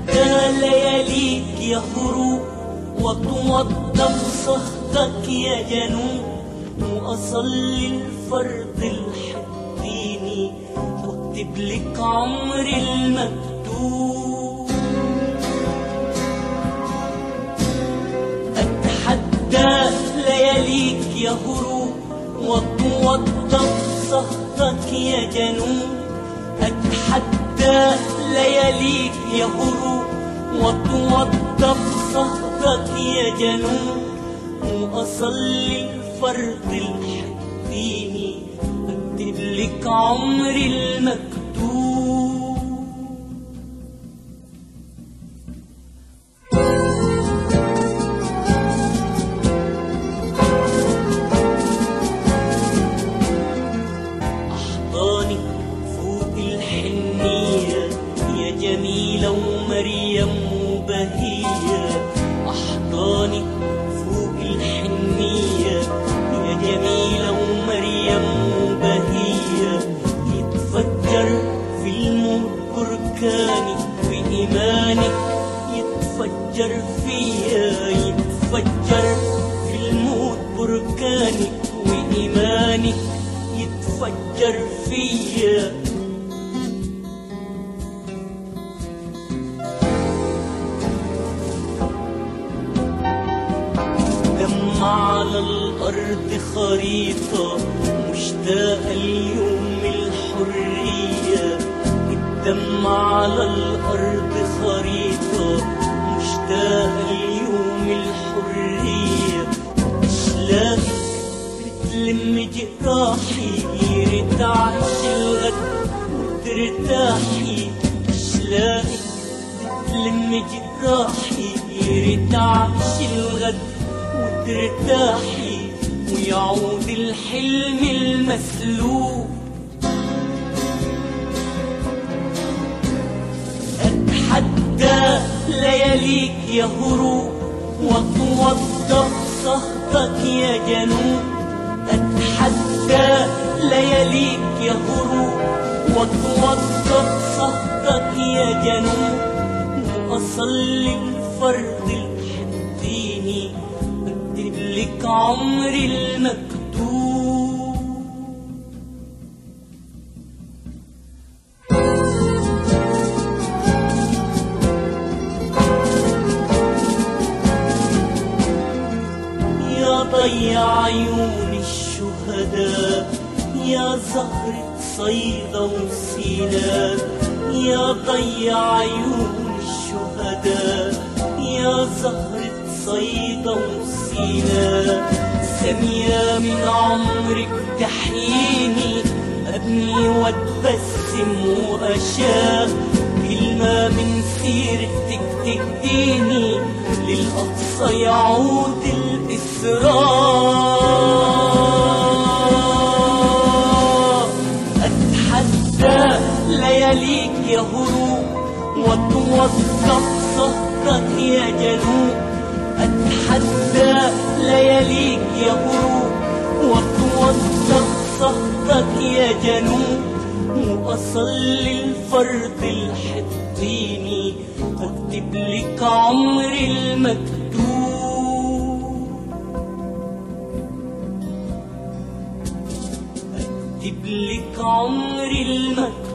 أتحدى لياليك يا هروب وأتوضى بصهدك يا جنوب وأصلي الفرض الحديني واكتب لك عمري المكتوب أتحدى لياليك يا هروب وأتوضى بصهدك يا جنوب أتحدى لياليك يا هروب وأتوضى بصهدك يا جنوب وأصلي الفرض الحديني أكتب لك عمري المكتوب أحضانك فوق الحنية يا جميلة ومريم وبهية أحضانك فوق الحنية يا جميلة ومريم وبهية يتفجر في الموت بركاني وإيمانك يتفجر فيا يتفجر في الموت بركانك وإيمانك يتفجر فيا دم على الأرض خريطة مشتاقة ليوم الحرية الدم على الأرض خريطة مشتاقة ليوم الحرية أشلاقك بتلم جراحي رتعش الغد وترتاحي أشلاقك بتلم جراحي رتعش الغد وترتاحي ويعود الحلم المسلوب أتحدى لياليك يا هروب وأتوضى بصهدك يا جنوب أتحدى لياليك يا هروب وأتوضى بصهدك يا جنوب وأصلي الفرض الحديني أكتب لك عمري المكتوب يا ضيع عيون الشهداء يا زهرة صيدا وسيناء يا ضيع عيون الشهداء يا زهرة صيدا وسيناء ثانية من عمرك تحييني أبني واتبسم وأشاء كلمة من سيرتك تديني للأقصى يعود الإسراء أتحدى لياليك يا هروب وأتوضى بصهدك يا جنوب أتحدى لياليك يا هروب وأتوضى بصهدك يا جنوب وأصلي الفرض الحديني واكتب لك عمري المكتوب اكتب لك عمري المكتوب